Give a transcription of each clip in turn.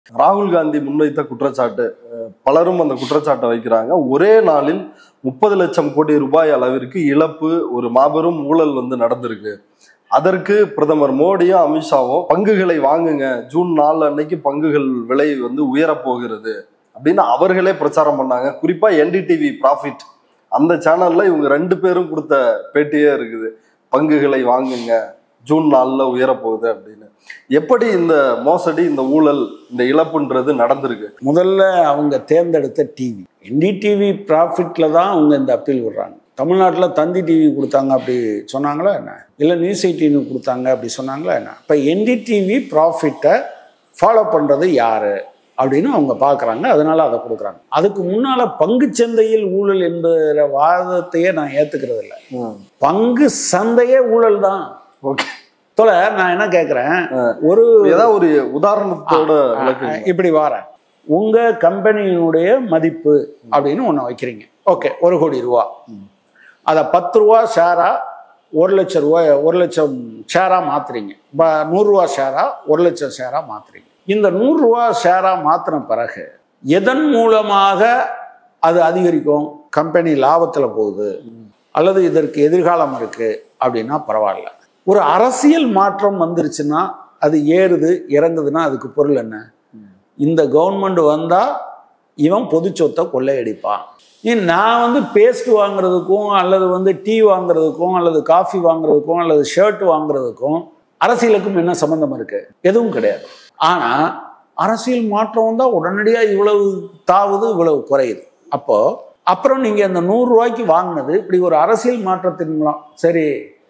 ராகுல் காந்தி முன்வைத்த குற்றச்சாட்டு அஹ், பலரும் அந்த குற்றச்சாட்டை வைக்கிறாங்க ஒரே நாளில் முப்பது லட்சம் கோடி ரூபாய் அளவிற்கு இழப்பு ஒரு மாபெரும் ஊழல் வந்து நடந்திருக்கு அதற்கு பிரதமர் மோடியும் அமித்ஷாவும் பங்குகளை வாங்குங்க ஜூன் நாலு அன்னைக்கு பங்குகள் விலை வந்து உயரப் போகிறது அப்படின்னு அவர்களே பிரச்சாரம் பண்ணாங்க குறிப்பா என்டிடிவி ப்ராஃபிட் அந்த சேனல்ல இவங்க ரெண்டு பேரும் கொடுத்த பேட்டியே இருக்குது பங்குகளை வாங்குங்க ஜூன் நாலுல உயரப் போகுது அப்படின்னு எப்படி இந்த மோசடி இந்த ஊழல் இந்த இழப்புன்றது நடந்திருக்கு முதல்ல அவங்க தேர்ந்தெடுத்த டிவி என்டிடிவி ப்ராஃபிட்ல தான் அவங்க இந்த அப்பீல் விடுறாங்க தமிழ்நாட்டில் தந்தி டிவி கொடுத்தாங்க அப்படி சொன்னாங்களா என்ன இல்லை நியூஸ் எயிட்டின்னு கொடுத்தாங்க அப்படி சொன்னாங்களா என்ன இப்போ என்டிடிவி ப்ராஃபிட்டை ஃபாலோ பண்ணுறது யார் அப்படின்னு அவங்க பார்க்குறாங்க அதனால அதை கொடுக்குறாங்க அதுக்கு முன்னால் பங்குச்சந்தையில் ஊழல் என்கிற வாதத்தையே நான் ஏற்றுக்கிறது இல்லை பங்கு சந்தையே ஊழல் தான் ஓகே தொலை நான் என்ன கேட்குறேன் ஒரு ஏதாவது ஒரு உதாரணத்தோட விளக்கு இப்படி வாரேன் உங்க கம்பெனியினுடைய மதிப்பு அப்படின்னு ஒன்று வைக்கிறீங்க ஓகே ஒரு கோடி ரூபா அதை பத்து ரூபா ஷேரா ஒரு லட்சம் ரூபாய் ஒரு லட்சம் ஷேரா மாத்துறீங்க இப்போ நூறுரூவா ஷேரா ஒரு லட்சம் ஷேரா மாத்துறீங்க இந்த நூறுரூவா ஷேரா மாத்தின பிறகு எதன் மூலமாக அது அதிகரிக்கும் கம்பெனி லாபத்தில் போகுது அல்லது இதற்கு எதிர்காலம் இருக்கு அப்படின்னா பரவாயில்ல ஒரு அரசியல் மாற்றம் வந்துருச்சுன்னா அது ஏறுது இறங்குதுன்னா அதுக்கு பொருள் என்ன இந்த கவர்மெண்ட் வந்தா இவன் பொது சொத்தை கொள்ளையடிப்பான் நீ நான் வந்து பேஸ்ட் வாங்குறதுக்கும் அல்லது வந்து டீ வாங்குறதுக்கும் அல்லது காஃபி வாங்குறதுக்கும் அல்லது ஷர்ட் வாங்குறதுக்கும் அரசியலுக்கும் என்ன சம்மந்தம் இருக்கு எதுவும் கிடையாது ஆனா அரசியல் மாற்றம் வந்தா உடனடியா இவ்வளவு தாவுது இவ்வளவு குறையுது அப்போ அப்புறம் நீங்க அந்த நூறு ரூபாய்க்கு வாங்கினது இப்படி ஒரு அரசியல் மாற்றத்தின் மூலம் சரி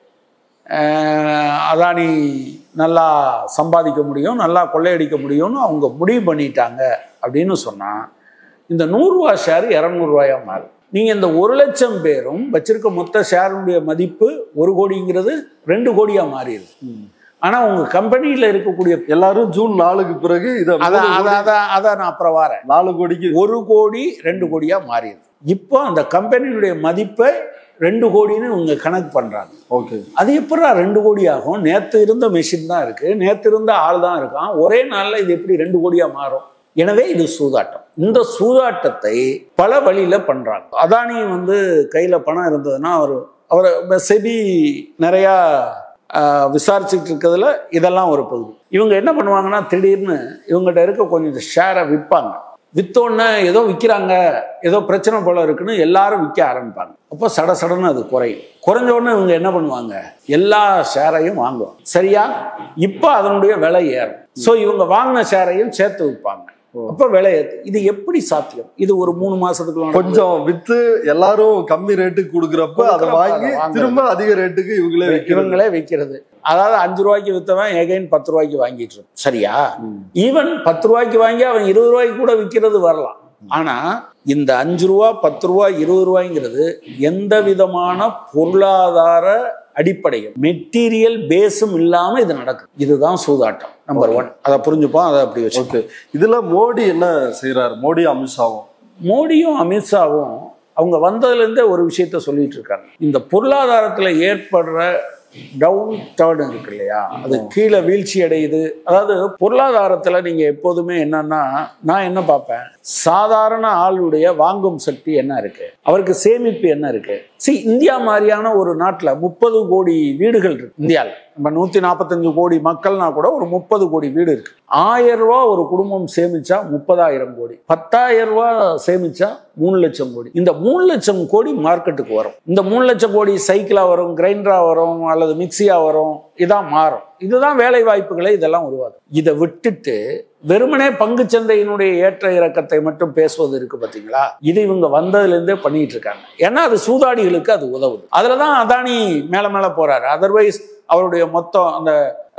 அஹ், அதானி நல்லா சம்பாதிக்க முடியும் நல்லா கொள்ளையடிக்க முடியும்னு அவங்க முடிவு பண்ணிட்டாங்க அப்படின்னு சொன்னா இந்த நூறுரூவா ஷேர் இரநூறுவாயா மாறும் நீங்கள் இந்த ஒரு லட்சம் பேரும் வச்சிருக்க மொத்த ஷேருடைய மதிப்பு ஒரு கோடிங்கிறது ரெண்டு கோடியா மாறிடுது ஆனால் உங்கள் கம்பெனியில் இருக்கக்கூடிய எல்லாரும் ஜூன் நாலுக்கு பிறகு இதை அதான் மூணு கோடி- அதான் அதான் அதான் நான் அப்புறம் வரேன் நாலு கோடிக்கு ஒரு கோடி ரெண்டு கோடியா மாறிடுது இப்போ அந்த கம்பெனியுடைய மதிப்பை ரெண்டு கோடின்னு இவங்க கணக்கு பண்றாங்க ஓகே அது எப்படா ரெண்டு கோடி ஆகும் நேத்து இருந்த மெஷின் தான் இருக்கு நேத்து இருந்த ஆள் தான் இருக்கான் ஒரே நாள்ல இது எப்படி ரெண்டு கோடியா மாறும் எனவே இது சூதாட்டம் இந்த சூதாட்டத்தை பல வழியில பண்றாங்க அதானி வந்து கையில பணம் இருந்ததுன்னா அவர் அவர் செபி நிறையா ஆஹ், விசாரிச்சுட்டு இருக்கிறதுல இதெல்லாம் ஒரு பகுதி இவங்க என்ன பண்ணுவாங்கன்னா திடீர்னு இவங்ககிட்ட இருக்க கொஞ்சம் ஷேரை விற்பாங்க வித்தோடனே ஏதோ விற்கிறாங்க ஏதோ பிரச்சனை போல இருக்குன்னு எல்லாரும் விற்க ஆரம்பிப்பாங்க அப்போ சட சடன்னு அது குறையும் குறைஞ்ச உடனே இவங்க என்ன பண்ணுவாங்க எல்லா ஷேரையும் வாங்குவாங்க சரியா இப்போ அதனுடைய விலை ஏறும் ஸோ இவங்க வாங்கின ஷேரையும் சேர்த்து விற்பாங்க அப்போ விலை ஏத்து இது எப்படி சாத்தியம் இது ஒரு மூணு மாசத்துக்குள்ள கொஞ்சம் வித்து எல்லாரும் கம்மி ரேட்டுக்கு கொடுக்குறப்ப அதை கொடுக்குறப்ப வாங்கி அதை வாங்குறது. திரும்ப அதிக ரேட்டுக்கு இவங்களே விற்கிறாங்க இவங்களே விற்கிறது அதாவது அஞ்சு ரூபாய்க்கு வித்தவன் எகைன் பத்து ரூபாய்க்கு வாங்கிட்டு இருப்பான். சரியா ஈவன் பத்து ரூபாய்க்கு வாங்கி அவன் இருபது ரூபாய்க்கு கூட விற்கிறது வரலாம் ஆனா இந்த அஞ்சு ரூபா பத்து ரூபா இருபது ரூபாய்ங்கிறது எந்த விதமான பொருளாதார அடிப்படையும் மெட்டீரியல் பேஸும் இல்லாம இது நடக்கும் இதுதான் சூதாட்டம் நம்பர் ஒன் அதை புரிஞ்சுப்போம் அதை அப்படி வச்சு ஓகே இதுல மோடி என்ன செய்யறாரு மோடி அமித்ஷாவும் மோடியும் அமித்ஷாவும் அவங்க வந்ததுலேருந்தே ஒரு விஷயத்த சொல்லிட்டு இருக்காங்க இந்த பொருளாதாரத்தில் ஏற்படுற டவுன் டர்ன் இருக்கு இல்லையா அது கீழே வீழ்ச்சி அடையுது அதாவது பொருளாதாரத்தில் நீங்கள் எப்போதுமே என்னன்னா நான் என்ன பார்ப்பேன் சாதாரண ஆளுடைய வாங்கும் சக்தி என்ன இருக்கு அவருக்கு சேமிப்பு என்ன இருக்கு சி இந்தியா மாதிரியான ஒரு நாட்டில் முப்பது கோடி வீடுகள் இருக்கு இந்தியாவில் நம்ம நூற்றி நாற்பத்தஞ்சு கோடி மக்கள்னா கூட ஒரு முப்பது கோடி வீடு இருக்கு ஆயிரம் ரூபா ஒரு குடும்பம் சேமிச்சா முப்பதாயிரம் கோடி பத்தாயிரம் ரூபா சேமிச்சா மூணு லட்சம் கோடி இந்த மூணு லட்சம் கோடி மார்க்கெட்டுக்கு வரும் இந்த மூணு லட்சம் கோடி சைக்கிளா வரும் கிரைண்டரா வரும் அல்லது மிக்சியா வரும் இதான் மாறும் இதுதான் வேலை வாய்ப்புகளை இதெல்லாம் உருவாக்கும் இதை விட்டுட்டு வெறுமனே பங்குச்சந்தையினுடைய ஏற்ற இறக்கத்தை மட்டும் பேசுவது இருக்கு பாத்தீங்களா இது இவங்க வந்ததுல இருந்தே பண்ணிட்டு இருக்காங்க ஏன்னா அது சூதாடிகளுக்கு அது உதவுது அதுலதான் அதானி மேல மேல போறாரு அதர்வைஸ் அவருடைய மொத்தம் அந்த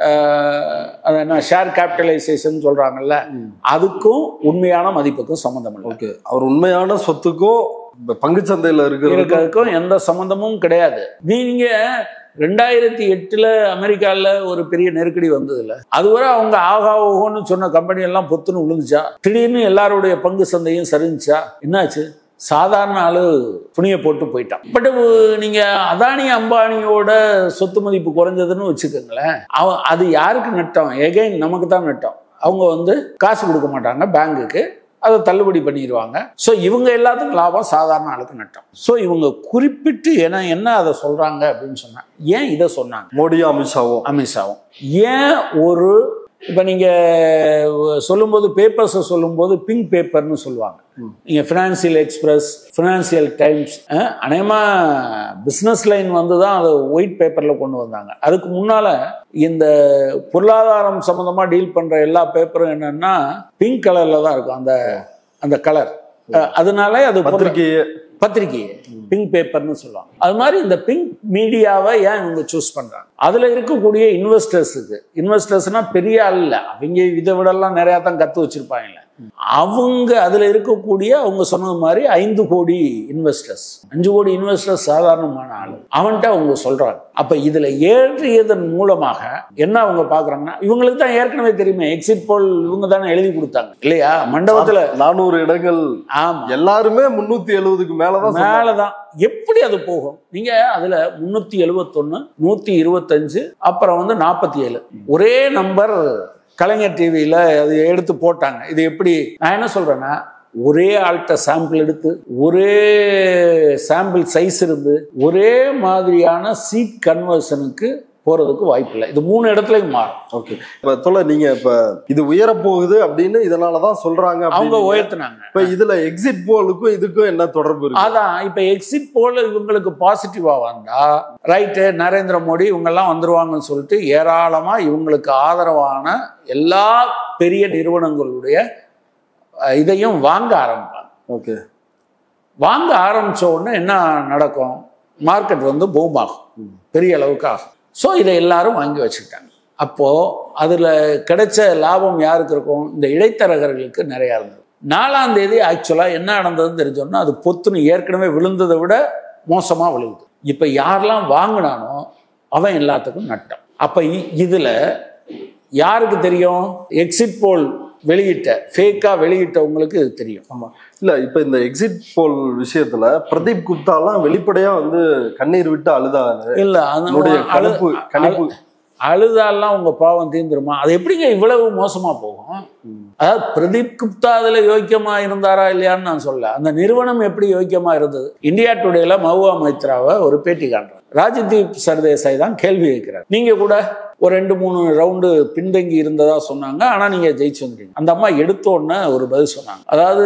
ஆஹ், அது என்ன ஷேர் கேபிட்டலைசேஷன் சொல்றாங்கல்ல அதுக்கும் உண்மையான மதிப்புக்கும் சம்மந்தம் இல்லை ஓகே அவர் உண்மையான சொத்துக்கும் இப்ப பங்குச்சந்தையில இருக்கிறதுக்கும் இருக்கிறதுக்கும் எந்த சம்மந்தமும் கிடையாது நீங்க ரெண்டாயிரத்தி எட்டுல அமெரிக்கால ஒரு பெரிய நெருக்கடி வந்ததுல அதுவரை அவங்க ஆகா ஓகோன்னு சொன்ன கம்பெனி எல்லாம் பொத்துன்னு விழுந்துச்சா திடீர்னு எல்லாருடைய பங்கு சந்தையும் சரிஞ்சுச்சா என்னாச்சு சாதாரண ஆளு துணியை போட்டு போயிட்டான் பட் நீங்க அதானி அம்பானியோட சொத்து மதிப்பு குறைஞ்சதுன்னு வச்சுக்கோங்களேன் அவன் அது யாருக்கு நட்டம் எகைன் நமக்கு தான் நட்டம் அவங்க வந்து காசு கொடுக்க மாட்டாங்க பேங்குக்கு அதை தள்ளுபடி பண்ணிடுவாங்க ஸோ இவங்க எல்லாத்துக்கும் லாபம் சாதாரண ஆளுக்கு நட்டம் ஸோ இவங்க குறிப்பிட்டு என்ன என்ன அதை சொல்றாங்க அப்படின்னு சொன்னா ஏன் இதை சொன்னாங்க மோடியும் அமித்ஷாவும் அமித்ஷாவும் ஏன் ஒரு இப்போ நீங்கள் சொல்லும்போது பேப்பர்ஸை சொல்லும்போது பிங்க் பேப்பர்னு சொல்லுவாங்க ம். நீங்கள் ஃபினான்சியல் எக்ஸ்பிரஸ் ஃபினான்சியல் டைம்ஸ் அநேகமாக பிஸ்னஸ் லைன் வந்து தான் அதை ஒயிட் பேப்பரில் கொண்டு வந்தாங்க அதுக்கு முன்னால் இந்த பொருளாதாரம் சம்மந்தமாக டீல் பண்ணுற எல்லா பேப்பரும் என்னன்னா பிங்க் கலரில் தான் இருக்கும் அந்த அந்த கலர் அதனால அது பொருளா- பத்திரிகையே பத்திரிகையை பிங்க் பேப்பர்னு சொல்லுவாங்க அது மாதிரி இந்த பிங்க் மீடியாவை ஏன் இவங்க சூஸ் பண்றாங்க அதுல இருக்கக்கூடிய இன்வெஸ்டர்ஸுக்கு இன்வெஸ்டர்ஸ்னா பெரிய ஆள் இல்ல அவங்க இதை விடலாம் நிறையா தான் கத்து வச்சிருப்பாங்கல்ல அவங்க அதுல இருக்கக்கூடிய அவங்க சொன்னது மாதிரி ஐந்து கோடி இன்வெஸ்டர்ஸ் அஞ்சு கோடி இன்வெஸ்டர்ஸ் சாதாரணமான ஆளு அவன்கிட்ட அவங்க சொல்றாங்க அப்ப இதுல ஏற்றியதன் மூலமாக என்ன அவங்க பாக்குறாங்கன்னா இவங்களுக்கு தான் ஏற்கனவே தெரியுமே எக்ஸிட் போல் இவங்க தானே எழுதி கொடுத்தாங்க இல்லையா மண்டபத்துல நானூறு இடங்கள் ஆமா எல்லாருமே முன்னூத்தி எழுபதுக்கு மேலதான் சொன்னாங்க. மேலதான் எப்படி அது போகும் நீங்க அதுல முன்னூத்தி எழுபத்தொன்னு நூத்தி இருபத்தஞ்சு அப்புறம் வந்து நாற்பத்தி ஏழு ஒரே நம்பர் கலைஞர் டிவியில அது எடுத்து போட்டாங்க இது எப்படி நான் என்ன சொல்றேன்னா ஒரே ஆள்கிட்ட சாம்பிள் எடுத்து ஒரே சாம்பிள் சைஸ் இருந்து ஒரே மாதிரியான சீட் கன்வர்ஷனுக்கு போறதுக்கு வாய்ப்பு இல்லை இது மூணு இடத்துலயும் மாறும் ஓகே இப்ப தொலை நீங்க இப்ப இது உயரப் போகுது அப்படின்னு இதனாலதான் சொல்றாங்க அவங்க அப்படின்னு. உயர்த்தினாங்க இப்ப இதுல எக்ஸிட் போலுக்கும் இதுக்கும் என்ன தொடர்பு இருக்கு அதான் இப்ப எக்ஸிட் போல இவங்களுக்கு பாசிட்டிவா வந்தா ரைட்டு நரேந்திர மோடி இவங்கெல்லாம் வந்துருவாங்கன்னு சொல்லிட்டு ஏராளமா இவங்களுக்கு ஆதரவான எல்லா பெரிய நிறுவனங்களுடைய அஹ், இதையும் வாங்க ஆரம்பிப்பாங்க ஓகே வாங்க ஆரம்பிச்ச உடனே என்ன நடக்கும் மார்க்கெட் வந்து பூம் ஆகும் பெரிய அளவுக்கு ஆகும் ஸோ இதை எல்லாரும் வாங்கி வச்சுக்கிட்டாங்க அப்போ அதுல கிடைச்ச லாபம் யாருக்கு இருக்கும் இந்த இடைத்தரகர்களுக்கு நிறையா இருந்தது நாலாம் தேதி ஆக்சுவலா என்ன நடந்ததுன்னு தெரிஞ்சோம்னா அது பொத்துன்னு ஏற்கனவே விழுந்ததை விட மோசமா விழுகுது இப்போ யாரெல்லாம் வாங்கினானோ அவன் எல்லாத்துக்கும் நட்டம் அப்ப இ- இதுல யாருக்கு தெரியும் எக்ஸிட் போல் வெளியிட்ட ஃபேக்கா வெளியிட்டவங்களுக்கு இது தெரியும் ஆமா இல்ல இப்ப இந்த எக்ஸிட் போல் விஷயத்துல பிரதீப் குப்தாலாம் வெளிப்படையா வந்து கண்ணீர் விட்டு அழுதாரு இல்ல என்னுடைய அந்த அழு கணிப்பு கணிப்பு அழுதாலாம் உங்க பாவம் தீர்ந்துருமா அது எப்படிங்க இவ்வளவு மோசமா போகும் அதாவது பிரதீப் குப்தா அதுல யோக்கியமா இருந்தாரா இல்லையான்னு நான் சொல்ல அந்த நிறுவனம் எப்படி யோக்கியமா இருந்தது இந்தியா டுடேல மஹுவா மைத்ராவை ஒரு பேட்டி காண்றார் ராஜதீப் சர்தேசாய் தான் கேள்வி கேட்கிறார் நீங்க கூட ஒரு ரெண்டு மூணு ரவுண்டு பின்தங்கி இருந்ததா சொன்னாங்க ஆனா நீங்க ஜெயிச்சு வந்துட்டீங்க அந்த அம்மா எடுத்த உடனே ஒரு பதில் சொன்னாங்க அதாவது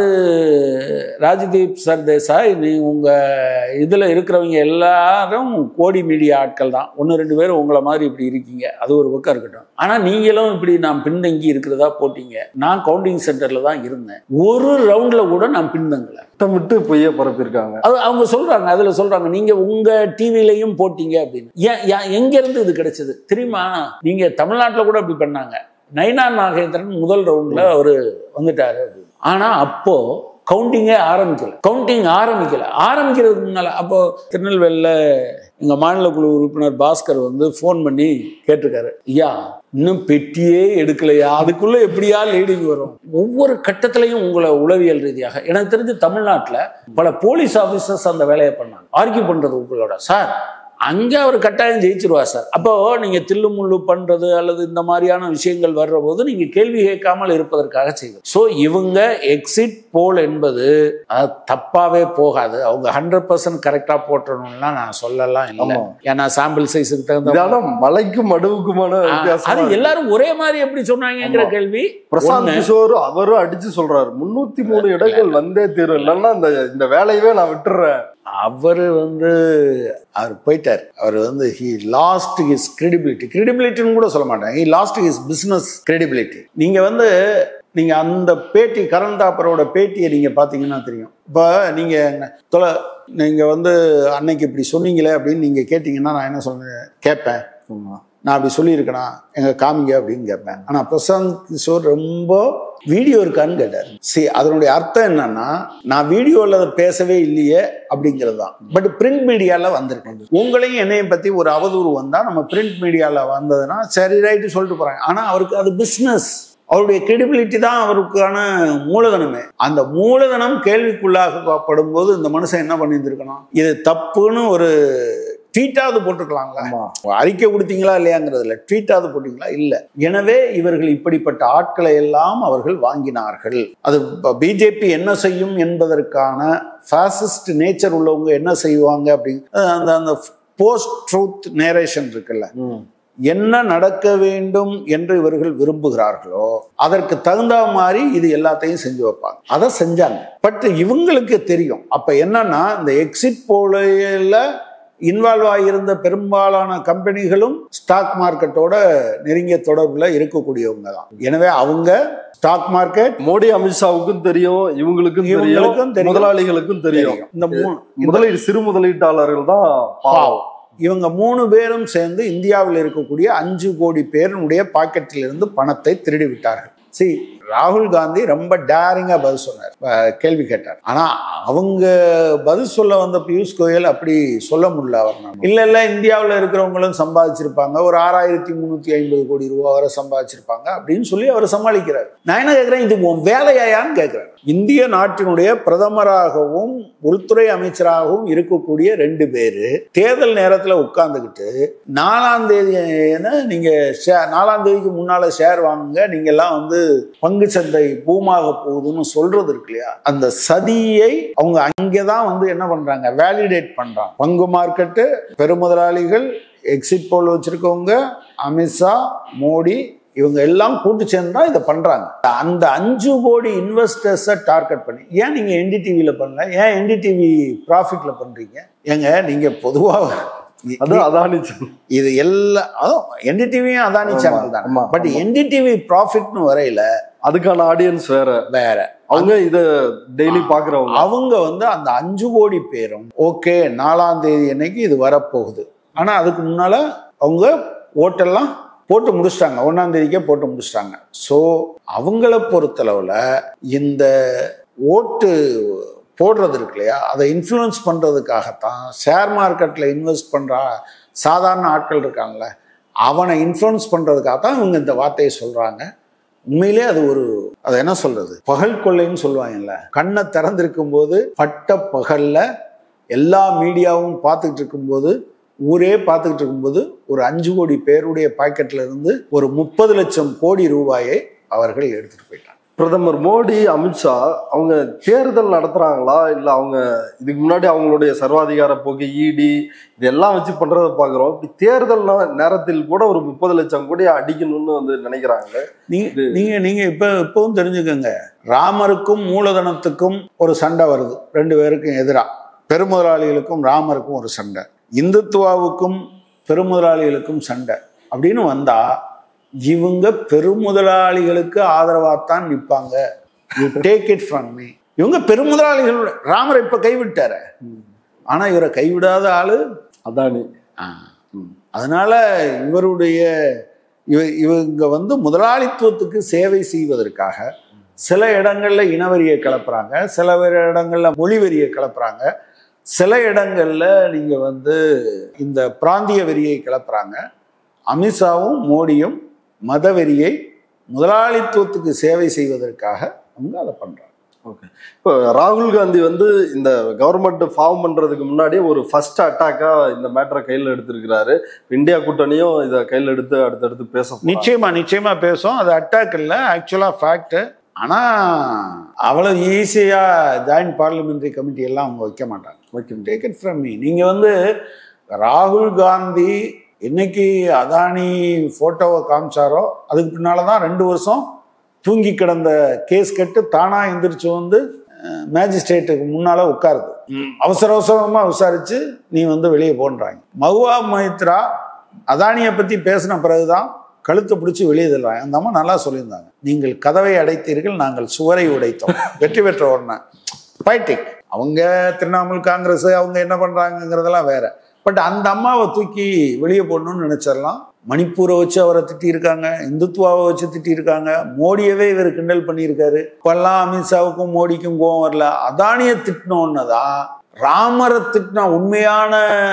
ராஜதீப் சர்தேசாய் நீ உங்க இதுல இருக்கிறவங்க எல்லாரும் கோடி மீடியா ஆட்கள் தான் ஒன்று ரெண்டு பேரும் உங்களை மாதிரி இப்படி இருக்கீங்க அது ஒரு பக்கம் இருக்கட்டும் ஆனா நீங்களும் இப்படி நான் பின்தங்கி இருக்கிறதா போட்டீங்க நான் கவுண்டிங் சென்டர்ல தான் இருந்தேன் ஒரு ரவுண்ட்ல கூட நான் பின்தங்கல திட்டமிட்டு பொய்ய பரப்பியிருக்காங்க அது அவங்க சொல்றாங்க அதுல சொல்றாங்க நீங்க உங்க டிவிலையும் போட்டீங்க அப்படின்னு ஏன் ஏன் எங்க இருந்து இது கிடைச்சது தெரியுமா நீங்க தமிழ்நாட்டுல கூட அப்படி பண்ணாங்க நைனா நாகேந்திரன் முதல் ரவுண்ட்ல அவரு வந்துட்டாரு அப்படின்னு. ஆனா அப்போ கவுண்டிங்கே ஆரம்பிக்கல கவுண்டிங் ஆரம்பிக்கல ஆரம்பிக்கிறதுக்கு முன்னால அப்போ திருநெல்வேலியில் எங்க மாநில குழு உறுப்பினர் பாஸ்கர் வந்து ஃபோன் பண்ணி கேட்டிருக்காரு ஐயா இன்னும் பெட்டியே எடுக்கலையா அதுக்குள்ள எப்படியா லீடிங் வரும் ஒவ்வொரு கட்டத்திலையும் உங்களை உளவியல் ரீதியாக எனக்கு தெரிஞ்சு தமிழ்நாட்டுல பல போலீஸ் ஆஃபீஸர்ஸ் அந்த வேலையை பண்ணாங்க ஆர்கியூ பண்றது உங்களோட சார் அங்க அவர் கட்டாயம் ஜெயிச்சிருவார் சார் அப்போ நீங்க தில்லு முள்ளு பண்றது அல்லது இந்த மாதிரியான விஷயங்கள் வர்ற போது நீங்க கேள்வி கேட்காமல் இருப்பதற்காக செய்வது ஸோ இவங்க எக்ஸிட் போல் என்பது அது தப்பாவே போகாது அவங்க ஹண்ட்ரட் பர்சன்ட் கரெக்டா போட்டணும்லாம் நான் சொல்லலாம் இல்லை ஆமா ஏன்னா சாம்பிள் சைஸுக்கு தகுந்த இதான மலைக்கும் மடுவுக்குமான ஆ, வித்தியாசம் அது எல்லாரும் ஒரே மாதிரி எப்படி சொன்னாங்கங்கிற ஆமா. கேள்வி பிரசாந்த் கிஷோர் அவரும் அடிச்சு சொல்றாரு முன்னூத்தி மூணு இடங்கள் வந்தே தீரும் இல்லைன்னா இந்த இந்த வேலையவே நான் விட்டுறேன் அவர் வந்து அவர் போயிட்டார் அவர் வந்து ஹி லாஸ்ட் ஹிஸ் கிரெடிபிலிட்டி கிரெடிபிலிட்டின்னு கூட சொல்ல மாட்டேன் he lost his business credibility நீங்க வந்து நீங்க அந்த பேட்டி கரண் தாப்பரோட பேட்டியை நீங்க பாத்தீங்கன்னா தெரியும் இப்போ நீங்க என்ன- தொலை நீங்க வந்து அன்னைக்கு இப்படி சொன்னீங்களே அப்படின்னு நீங்க கேட்டீங்கன்னா நான் என்ன சொல்றேன் கேட்பேன் நான் அப்படி சொல்லியிருக்கேனா எங்க காமிங்க அப்படின்னு கேட்பேன் ஆனா பிரசாந்த் கிஷோர் ரொம்ப வீடியோ இருக்கான்னு கேட்டார் சரி அதனுடைய அர்த்தம் என்னன்னா நான் வீடியோவில் அதை பேசவே இல்லையே அப்படிங்கிறது தான் பட் பிரிண்ட் மீடியாவில் வந்திருக்கேன் உங்களையும் என்னையும் பற்றி ஒரு அவதூறு வந்தால் நம்ம பிரிண்ட் மீடியாவில் வந்ததுன்னா சரி ரைட்டு சொல்லிட்டு போகிறாங்க ஆனால் அவருக்கு அது பிஸ்னஸ் அவருடைய கிரெடிபிலிட்டி தான் அவருக்கான மூலதனமே அந்த மூலதனம் கேள்விக்குள்ளாகப்படும் போது இந்த மனுஷன் என்ன பண்ணியிருந்திருக்கணும் இது தப்புன்னு ஒரு ட்வீட்டாவது போட்டுக்கலாம்ல ஆமா அறிக்கை கொடுத்தீங்களா இல்லையாங்கிறதுல ட்வீட்டாவது போட்டீங்களா இல்ல எனவே இவர்கள் இப்படிப்பட்ட ஆட்களை எல்லாம் அவர்கள் வாங்கினார்கள் அது பிஜேபி என்ன செய்யும் என்பதற்கான ஃபாசிஸ்ட் நேச்சர் உள்ளவங்க என்ன செய்வாங்க அப்படிங்க அந்த அந்த போஸ்ட் ட்ரூத் நேரேஷன் இருக்குல்ல ம். என்ன நடக்க வேண்டும் என்று இவர்கள் விரும்புகிறார்களோ அதற்கு தகுந்த மாதிரி இது எல்லாத்தையும் செஞ்சு வைப்பாங்க அதை செஞ்சாங்க பட் இவங்களுக்கு தெரியும் அப்ப என்னன்னா இந்த எக்ஸிட் போல இன்வால்வ் ஆகியிருந்த பெரும்பாலான கம்பெனிகளும் ஸ்டாக் மார்க்கெட்டோட நெருங்கிய தொடர்புல இருக்கக்கூடியவங்க தான் எனவே அவங்க ஸ்டாக் மார்க்கெட் மோடி அமித்ஷாவுக்கும் தெரியும் இவங்களுக்கும் இவங்களுக்கும் தெரியும் தெரியும். முதலாளிகளுக்கும் தெரியும் இந்த மூணு முதலீடு சிறு முதலீட்டாளர்கள் தான் பாவம் பாவம் இவங்க மூணு பேரும் சேர்ந்து இந்தியாவில் இருக்கக்கூடிய அஞ்சு கோடி பேருடைய பாக்கெட்டில் இருந்து பணத்தை திருடி விட்டார்கள் சரி ராகுல் காந்தி ரொம்ப டேரிங்கா பதில் சொன்னார் அஹ் கேள்வி கேட்டார் ஆனா அவங்க பதில் சொல்ல வந்த பியூஷ் கோயல் அப்படி சொல்ல முடியல அவர் இல்ல இல்ல இந்தியாவில் இருக்கிறவங்களும் சம்பாதிச்சிருப்பாங்க ஒரு ஆறாயிரத்தி முந்நூத்தி ஐம்பது கோடி ரூபா வரை சம்பாதிச்சிருப்பாங்க அப்படின்னு சொல்லி அவர் சமாளிக்கிறார் நான் என்ன கேட்கிறேன் இது உன் வேலையாயான்னு கேட்கிறேன் இந்திய நாட்டினுடைய பிரதமராகவும் உள்துறை அமைச்சராகவும் இருக்கக்கூடிய ரெண்டு பேரு தேர்தல் நேரத்துல உட்கார்ந்துக்கிட்டு நாலாம் தேதி என்ன நீங்க share- நாலாம் தேதிக்கு முன்னால ஷேர் வாங்குங்க நீங்க எல்லாம் வந்து பங்கு சந்தை பூமாக போகுதுன்னு சொல்றது இருக்கு இல்லையா அந்த சதியை அவங்க அங்கேதான் வந்து என்ன பண்றாங்க வேலிடேட் பண்றாங்க பங்கு மார்க்கெட்டு பெருமுதலாளிகள் எக்ஸிட் போல் வச்சிருக்கவங்க அமித்ஷா மோடி இவங்க எல்லாம் கூட்டு சேர்ந்து தான் இதை பண்றாங்க அந்த அஞ்சு கோடி இன்வெஸ்டர்ஸை டார்கெட் பண்ணி ஏன் நீங்க என்டிடிவியில பண்ணல ஏன் என்டிடிவி ப்ராஃபிட்ல பண்றீங்க ஏங்க நீங்க பொதுவாக அது அதானி channel. இது எல்லாம் அதுவும் என்டிடிவியும் அதானி ஆமா, சேனல் தான் ஆமா, பட் ஆமா. என்டிடிவி ப்ராஃபிட்னு வரையில அதுக்கான ஆடியன்ஸ் வேற வேற அவங்க இத டெய்லி பாக்குறவங்க அவங்க வந்து அந்த அஞ்சு கோடி பேரும் ஓகே நாலாம் தேதி அன்னைக்கு இது வரப்போகுது ஆனா அதுக்கு முன்னால அவங்க ஓட்டெல்லாம் போட்டு முடிச்சிட்டாங்க ஒன்னாம் தேதிக்கே போட்டு முடிச்சிட்டாங்க ஸோ அவங்கள பொறுத்தளவுல இந்த ஓட்டு போடுறது இருக்கு இல்லையா அதை இன்ஃப்ளூயன்ஸ் பண்றதுக்காகத்தான் ஷேர் மார்க்கெட்ல இன்வெஸ்ட் பண்ற சாதாரண ஆட்கள் இருக்காங்கல்ல அவனை இன்ஃப்ளூயன்ஸ் பண்றதுக்காக தான் இவங்க இந்த வார்த்தையை சொல்றாங்க உண்மையிலே அது ஒரு அதை என்ன சொல்றது பகல் கொள்ளைன்னு சொல்லுவாங்கல்ல கண்ணை திறந்திருக்கும் போது பட்ட பகல்ல எல்லா மீடியாவும் பார்த்துக்கிட்டு இருக்கும்போது ஊரே பார்த்துக்கிட்டு இருக்கும்போது ஒரு அஞ்சு கோடி பேருடைய பாக்கெட்ல இருந்து ஒரு முப்பது லட்சம் கோடி ரூபாயை அவர்கள் எடுத்துட்டு போயிட்டாங்க பிரதமர் மோடி அமித்ஷா அவங்க தேர்தல் நடத்துறாங்களா இல்ல அவங்க இதுக்கு முன்னாடி அவங்களுடைய சர்வாதிகார போக்கு இடி இதெல்லாம் வச்சு பண்றதை பாக்குறோம் இப்படி தேர்தல் நா- நேரத்தில் கூட ஒரு முப்பது லட்சம் கோடி அடிக்கணும்னு வந்து நினைக்கிறாங்க நீங்க நீங்க நீங்க இப்ப இப்பவும் தெரிஞ்சுக்கோங்க ராமருக்கும் மூலதனத்துக்கும் ஒரு சண்டை வருது ரெண்டு பேருக்கும் எதிரா பெருமுதலாளிகளுக்கும் ராமருக்கும் ஒரு சண்டை இந்துத்துவாவுக்கும் பெருமுதலாளிகளுக்கும் சண்டை அப்படின்னு வந்தா இவங்க பெருமுதலாளிகளுக்கு ஆதரவாத்தான் நிற்பாங்க you take it from me இவங்க பெருமுதலாளிகள் ராமரை இப்ப கைவிட்டாரு ஆனா இவரை கைவிடாத ஆளு அதானி ம். அதனால இவருடைய இவ இவங்க வந்து முதலாளித்துவத்துக்கு சேவை செய்வதற்காக சில இடங்கள்ல இனவரியை கிளப்புறாங்க சில வேறு இடங்கள்ல மொழிவெறியை கிளப்புறாங்க சில இடங்கள்ல நீங்க வந்து இந்த பிராந்திய வெறியை கிளப்புறாங்க அமித்ஷாவும் மோடியும் மதவெறியை முதலாளித்துவத்துக்கு சேவை செய்வதற்காக அவங்க அதை பண்றாங்க ஓகே இப்போ ராகுல் காந்தி வந்து இந்த கவர்மெண்ட் ஃபார்ம் பண்றதுக்கு முன்னாடி ஒரு ஃபர்ஸ்ட் அட்டாக்கா இந்த மேட்டரை கையில் எடுத்திருக்கிறாரு இந்தியா கூட்டணியும் இதை கையில் எடுத்து அடுத்தடுத்து பேச போறாங்க. நிச்சயமா நிச்சயமா பேசும் அது அட்டாக் இல்லை ஆக்சுவலா ஃபேக்ட் ஆனா அவ்வளவு ஈஸியா ஜாயிண்ட் பார்லிமெண்டரி கமிட்டி எல்லாம் அவங்க வைக்க மாட்டாங்க okay take it from me நீங்க வந்து ராகுல் காந்தி என்னைக்கு அதானி போட்டோவை காமிச்சாரோ அதுக்கு பின்னால தான் ரெண்டு வருஷம் தூங்கி கிடந்த கேஸ் கட்டு தானா எந்திரிச்சு வந்து மேஜிஸ்ட்ரேட்டுக்கு முன்னால உட்காருது அவசர அவசரமா விசாரிச்சு நீ வந்து வெளியே போன்றாங்க மகுவா மைத்ரா அதானியை பத்தி பேசின பிறகுதான் கழுத்தை பிடிச்சி வெளியே தள்ளுறாங்க அந்த அம்மா நல்லா சொல்லியிருந்தாங்க நீங்கள் கதவை அடைத்தீர்கள் நாங்கள் சுவரை உடைத்தோம் வெற்றி பெற்ற உடனே பைட்டிக் அவங்க திரிணாமுல் காங்கிரஸ் அவங்க என்ன பண்றாங்கங்கிறதெல்லாம் வேற பட் அந்த அம்மாவை தூக்கி வெளியே போடணும்னு நினைச்சிடலாம் மணிப்பூரை வச்சு அவரை திட்டியிருக்காங்க இந்துத்துவாவை வச்சு திட்டியிருக்காங்க மோடியவே இவர் கிண்டல் பண்ணியிருக்காரு இப்பெல்லாம் அமித்ஷாவுக்கும் மோடிக்கும் கோவம் வரல அதானியை திட்டினோன்னு தான் ராமரை திட்டினா உண்மையான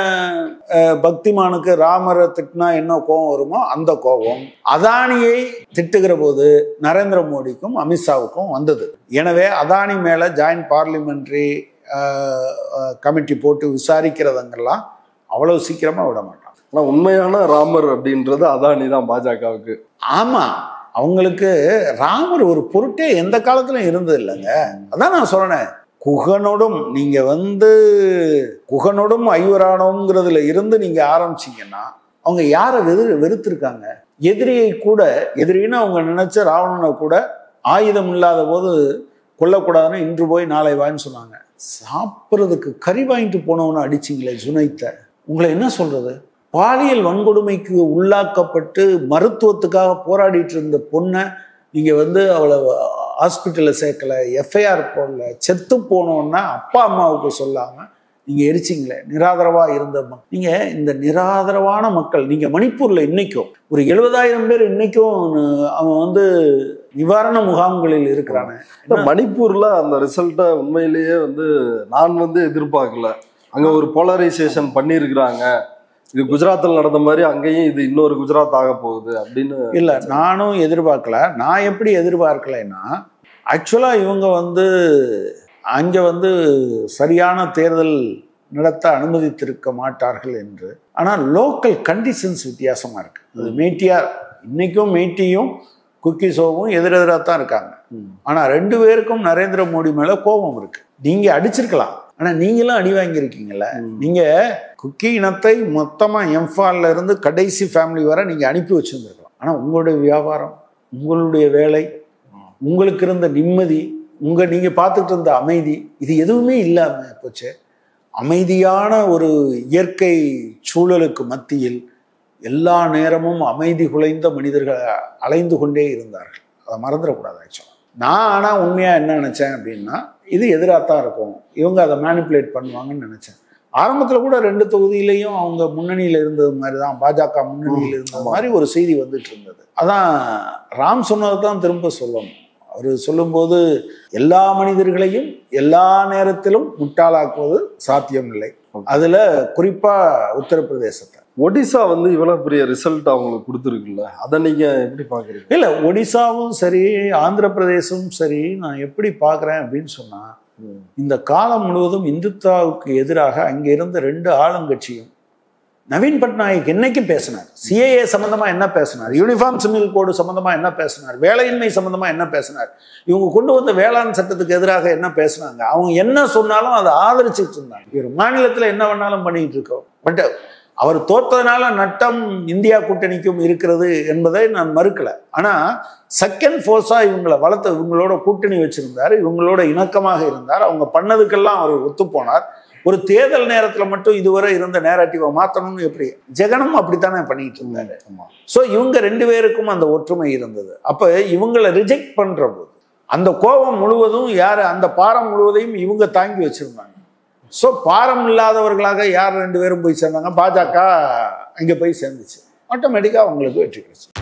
அஹ், பக்திமானுக்கு ராமரை திட்டினா என்ன கோபம் வருமோ அந்த கோபம் அதானியை திட்டுகிற போது நரேந்திர மோடிக்கும் அமித்ஷாவுக்கும் வந்தது எனவே அதானி மேல ஜாயிண்ட் பார்லிமெண்ட்ரி கமிட்டி போட்டு விசாரிக்கிறதங்கெல்லாம் அவ்வளவு சீக்கிரமா விட மாட்டான் ஆனா உண்மையான ராமர் அப்படின்றது அதானி தான் பாஜகவுக்கு ஆமா அவங்களுக்கு ராமர் ஒரு பொருட்டே எந்த காலத்திலும் இருந்தது இல்லைங்க அதான் நான் சொன்னேன் குகனோடும் நீங்க வந்து குகனோடும் ஐவரானோங்கிறதுல இருந்து நீங்க ஆரம்பிச்சீங்கன்னா அவங்க யாரை வெறு வெறுத்திருக்காங்க எதிரியை கூட எதிரின்னு அவங்க நினைச்ச ராவணனை கூட ஆயுதம் இல்லாத போது கொல்லக்கூடாதுன்னு இன்று போய் நாளை வான்னு சொன்னாங்க சாப்பிட்றதுக்கு கறி வாங்கிட்டு போனவனை அடிச்சிங்களே ஜுனைத்த உங்களை என்ன சொல்றது பாலியல் வன்கொடுமைக்கு உள்ளாக்கப்பட்டு மருத்துவத்துக்காக போராடிட்டு இருந்த பொண்ணை நீங்கள் வந்து அவளை ஹாஸ்பிட்டலில் சேர்க்கல எஃப்ஐஆர் போடல செத்து போனோன்னா அப்பா அம்மாவுக்கு சொல்லாமல் நீங்கள் எரிச்சிங்களே நிராதரவாக இருந்த மக் நீங்கள் இந்த நிராதரவான மக்கள் நீங்கள் மணிப்பூரில் இன்னைக்கும் ஒரு எழுபதாயிரம் பேர் இன்னைக்கும் அவன் வந்து நிவாரண முகாம்களில் இருக்கிறானே இந்த மணிப்பூர்ல அந்த ரிசல்ட்டை உண்மையிலேயே வந்து நான் வந்து எதிர்பார்க்கல அங்க ஒரு போலரைசேஷன் பண்ணியிருக்கிறாங்க இது குஜராத்தில் நடந்த மாதிரி அங்கேயும் இது இன்னொரு குஜராத் ஆக போகுது அப்படின்னு இல்லை நானும் எதிர்பார்க்கல நான் எப்படி எதிர்பார்க்கலைன்னா ஆக்சுவலாக இவங்க வந்து அங்கே வந்து சரியான தேர்தல் நடத்த அனுமதித்திருக்க மாட்டார்கள் என்று ஆனால் லோக்கல் கண்டிஷன்ஸ் வித்தியாசமாக இருக்குது அது மேட்டியார் இன்னைக்கும் மேட்டியும் குக்கிசோவும் எதிரெதிராக தான் இருக்காங்க ம். ஆனால் ரெண்டு பேருக்கும் நரேந்திர மோடி மேலே கோபம் இருக்கு நீங்கள் அடிச்சிருக்கலாம் ஆனால் நீங்களும் அடி வாங்கியிருக்கீங்கல்ல ம். நீங்க குக்கி இனத்தை மொத்தமா எம்ஃபால்ல இருந்து கடைசி ஃபேமிலி வரை நீங்க அனுப்பி வச்சிருந்துருக்கலாம் ஆனா உங்களுடைய வியாபாரம் உங்களுடைய வேலை உங்களுக்கு இருந்த நிம்மதி உங்க நீங்க பார்த்துட்டு இருந்த அமைதி இது எதுவுமே இல்லாம போச்சு அமைதியான ஒரு இயற்கை சூழலுக்கு மத்தியில் எல்லா நேரமும் அமைதி குலைந்த மனிதர்கள் அலைந்து கொண்டே இருந்தார்கள் அதை மறந்துடக்கூடாது ஆக்சுவலாக நான் ஆனால் உண்மையாக என்ன நினச்சேன் அப்படின்னா இது எதிராக தான் இருக்கும் இவங்க அதை மேனிப்புலேட் பண்ணுவாங்கன்னு நினச்சேன் ஆரம்பத்தில் கூட ரெண்டு தொகுதியிலையும் அவங்க முன்னணியில் இருந்தது மாதிரி தான் பாஜக முன்னணியில் இருந்தது ஆமா. மாதிரி ஒரு செய்தி வந்துட்டு இருந்தது அதான் ராம் சொன்னதை தான் திரும்ப சொல்லணும் அவர் சொல்லும்போது எல்லா மனிதர்களையும் எல்லா நேரத்திலும் முட்டாளாக்குவது சாத்தியமில்லை அதுல குறிப்பா உத்தரப்பிரதேசத்தை ஒடிசா வந்து இவ்வளவு பெரிய ரிசல்ட் அவங்களுக்கு கொடுத்துருக்குல்ல அதை நீங்க எப்படி பாக்குறீங்க இல்ல ஒடிசாவும் சரி ஆந்திர பிரதேசமும் சரி நான் எப்படி பார்க்குறேன் அப்படின்னு சொன்னா ம். இந்த காலம் முழுவதும் இந்துத்தாவுக்கு எதிராக அங்க இருந்த ரெண்டு ஆளுங்கட்சியும் நவீன் பட்நாயக் என்னைக்கும் பேசினார் சிஏஏ சம்பந்தமா என்ன பேசினார் யூனிஃபார்ம் சிவில் கோடு சம்பந்தமா என்ன பேசினார் வேலையின்மை சம்பந்தமா என்ன பேசினார் இவங்க கொண்டு வந்த வேளாண் சட்டத்துக்கு எதிராக என்ன பேசினாங்க அவங்க என்ன சொன்னாலும் அதை ஆதரிச்சுட்டு இருந்தாங்க இவர் மாநிலத்துல என்ன வேணாலும் பண்ணிட்டு இருக்கோம் பட் அவர் தோத்ததுனால நட்டம் இந்தியா கூட்டணிக்கும் இருக்கிறது என்பதை நான் மறுக்கல ஆனா செகண்ட் ஃபோர்ஸா இவங்களை வளர்த்து இவங்களோட கூட்டணி வச்சிருந்தார் இவங்களோட இணக்கமாக இருந்தார் அவங்க பண்ணதுக்கெல்லாம் அவர் ஒத்துப்போனார் ஒரு தேர்தல் நேரத்துல மட்டும் இதுவரை இருந்த நேரட்டிவை மாத்தணும்னு எப்படி ஜெகனும் அப்படித்தானே பண்ணிட்டு இருந்தாரு ஆமா ஸோ இவங்க ரெண்டு பேருக்கும் அந்த ஒற்றுமை இருந்தது அப்போ இவங்களை ரிஜெக்ட் பண்ற போது அந்த கோபம் முழுவதும் யார் அந்த பாரம் முழுவதையும் இவங்க தாங்கி வச்சிருந்தாங்க ஸோ பாரம் இல்லாதவர்களாக யார் ரெண்டு பேரும் போய் சேர்ந்தாங்க பாஜக அங்கே போய் சேர்ந்துச்சு ஆட்டோமேட்டிக்காக அவங்களுக்கு வெற்றி கிடைச்சு